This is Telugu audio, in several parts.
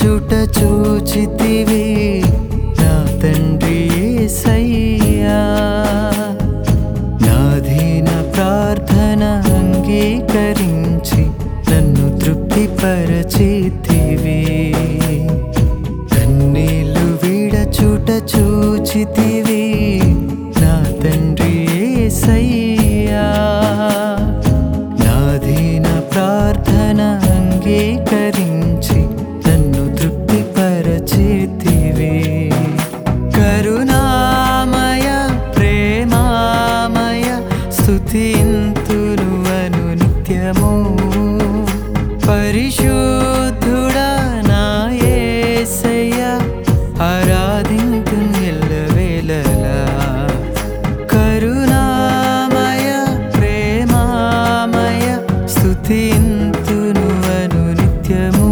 విడచుట చూచితివి నా తండ్రి యేసయ్యా నాధీన ప్రార్థన అంగీకరించి నన్ను తృప్తిపరచితివి కన్నీళ్ళు విడచుట చూచితివి నా తండ్రి యేసయ్యా నాధీన ప్రార్థన అంగీకరించి నన్ను తృప్తిపరచితివి కరుణామయ ప్రేమామయ స్తుతింతును అను నిత్యము పరిశుద్ధుడా నా యేసయ్య ఆరాధింతు ఎల్లవేళలా కరుణామయ ప్రేమామయ స్తుతింతును అను నిత్యము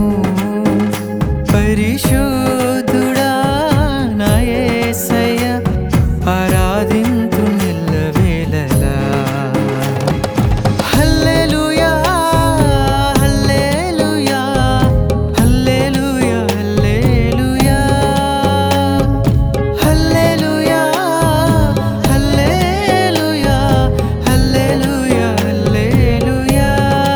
పరిశుద్ధుడా నా యేసయ్య ఆరాధింతు ఎల్లవేళలా హల్లెలూయా హల్లెలూయా హల్లెలూయా హల్లెలూయా హల్లెలూయా హల్లెలూయా హల్లెలూయా హల్లెలూయా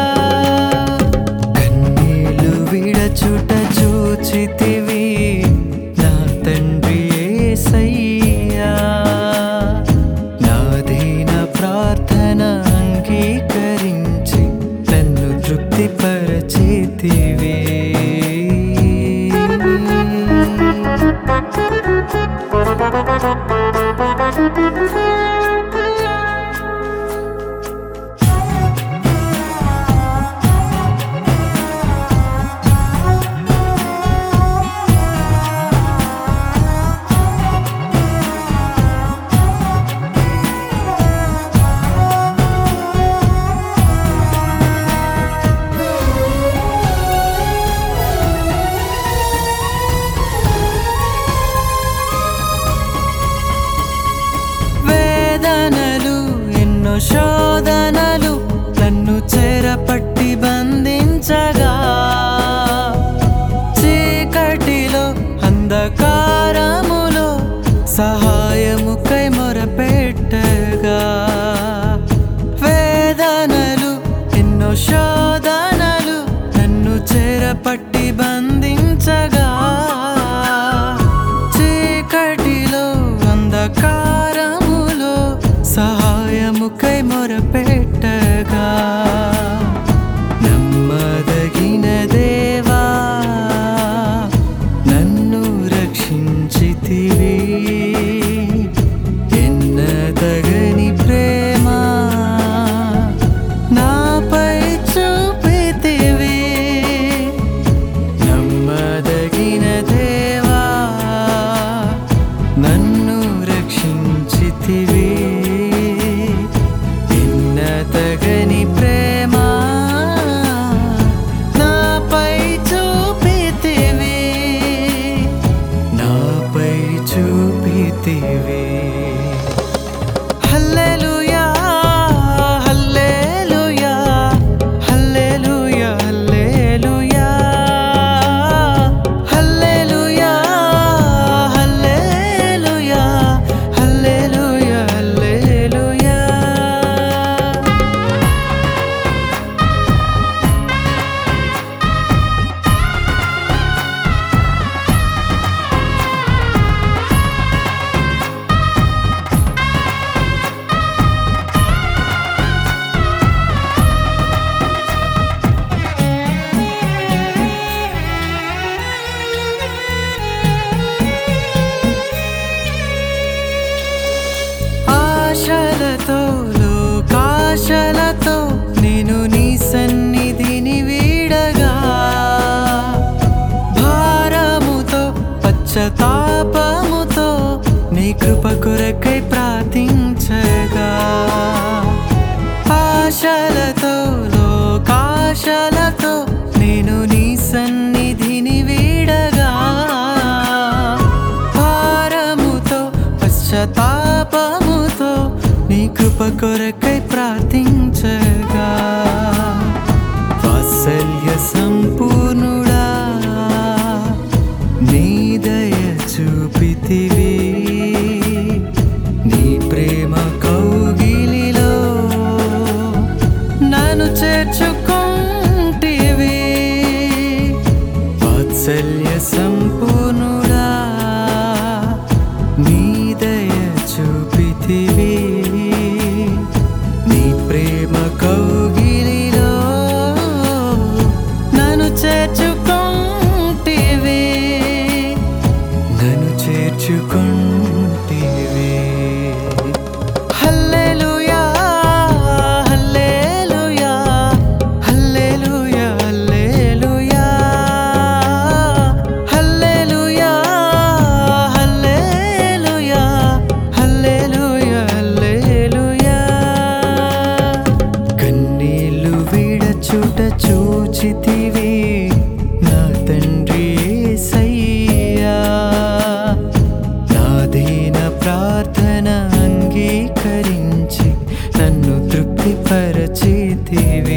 కన్నీళ్ళు విడచుట చూచితివి నా తండ్రి యేసయ్యా నాదీన ప్రార్థన అంగీకరించి నన్ను తృప్తిపరచితివి వేదనలు ఎన్నో శోధనలు నన్ను చెరపట్టి బంధించగా చీకటిలో అంధకారములో సహాయముకై మొరపెట్టగా వేదనలు ఎన్నో శోధనలు నన్ను చెరపట్టి బంధించగా చీకటిలో అంధకారములో సహాయముకై మొరపెట్టగా నమ్మదగిన దేవా నన్ను రక్షించితివి ఎన్నదగని ప్రేమ నాపై చూపితివి నమ్మదగిన దేవా నన్ను రక్షించితివి ఎన్నతగని ప్రేమ నాపై చూపితివి నాపై చూపితివి హల్లెలూయా హల్లెలూయా హల్లెలూయా హల్లెలూయా హల్లెలూయా హల్లెలూయా హల్లెలూయా హల్లెలూయా ఆశలతో లోకాశలతో నేను నీ సన్నిధిని వీడగా భారముతో పశ్చతాపముతో నీ కృప కొరకై ప్రార్థించగా ఆశలతో లోకాశలతో నేను నీ సన్నిధిని వీడగా భారముతో పశ్చతాపముతో నీ కృప కొరకై ప్రార్థించగా వాత్సల్య సంపూర్ణుడా పరచితివి